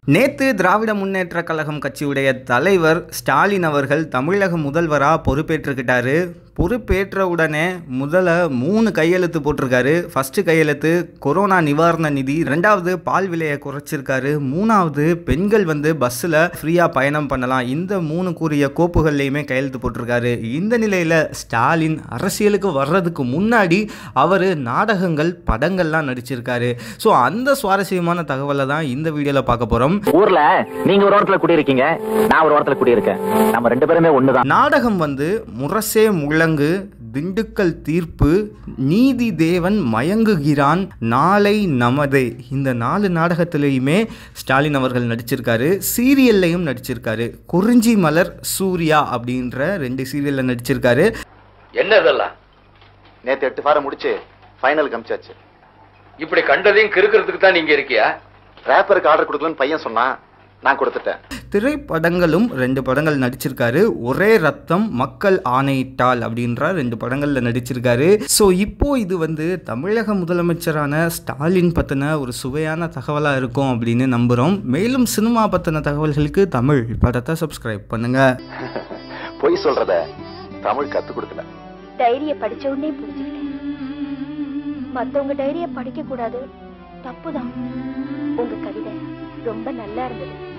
நேத்து திராவிட முன்னேற்ற கழகம் கட்சியுடைய தலைவர் ஸ்டாலின் அவர்கள் தமிழக முதல்வராக பொறுப்பேற்றுக்கிட்டாரு பொறுப்பேற்ற உடனே முதல்ல மூணு கையெழுத்து போட்டிருக்காரு ஃபர்ஸ்ட் கையெழுத்து கொரோனா நிவாரண நிதி ரெண்டாவது பால் விலையை குறைச்சிருக்காரு மூணாவது பெண்கள் வந்து பஸ்ஸில் ஃப்ரீயாக பயணம் பண்ணலாம் இந்த மூணு கூறிய கோப்புகள்லையுமே கையெழுத்து போட்டிருக்காரு இந்த நிலையில் ஸ்டாலின் அரசியலுக்கு வர்றதுக்கு முன்னாடி அவர் நாடகங்கள் படங்கள்லாம் நடிச்சிருக்காரு ஸோ அந்த சுவாரஸ்யமான தகவலை தான் இந்த வீடியோவில் பார்க்க போகிறோம் ஊர்ல நீங்க ஒரு ஓரத்துல குடியிருக்கீங்க நான் ஒரு ஓரத்துல குடியிருக்கேன் நம்ம ரெண்டு பேருமே ஒண்ணுதான் நாடகம் வந்து முரசே முழங்கு திண்டுக்கல் தீர்ப்பு நீதி தேவன் மயங்குகிறான் நாளை நமதே இந்த நாலு நாடகத்திலையுமே ஸ்டாலின் அவர்கள் நடிச்சிருக்காரு சீரியல்லையும் நடிச்சிருக்காரு குறிஞ்சி மலர் சூர்யா அப்படின்ற ரெண்டு சீரியல்ல நடிச்சிருக்காரு என்ன இதெல்லாம் நேத்து எட்டு ஃபாரம் முடிச்சு ஃபைனல் காமிச்சாச்சு இப்படி கண்டதையும் கிறுக்கிறதுக்கு தான் நீங்க இருக்கியா ரேப்பருக்கு ஆர்டர் கொடுக்கலன்னு பையன் சொன்னான் நான் கொடுத்துட்டேன் திரைப்படங்களும் ரெண்டு படங்கள் நடிச்சிருக்காரு ஒரே ரத்தம் மக்கள் ஆணையிட்டால் அப்படின்ற ரெண்டு படங்களில் நடிச்சிருக்காரு ஸோ இப்போ இது வந்து தமிழக முதலமைச்சரான ஸ்டாலின் பற்றின ஒரு சுவையான தகவலாக இருக்கும் அப்படின்னு நம்புகிறோம் மேலும் சினிமா பற்றின தகவல்களுக்கு தமிழ் படத்தை சப்ஸ்கிரைப் பண்ணுங்க பொய் சொல்றத தமிழ் கத்து கொடுக்கல டைரிய படிச்ச உடனே புரிஞ்சுக்கிட்டேன் மத்தவங்க டைரிய படிக்க கூடாது தப்புதான் உங்க கவிதை ரொம்ப நல்லா இருந்தது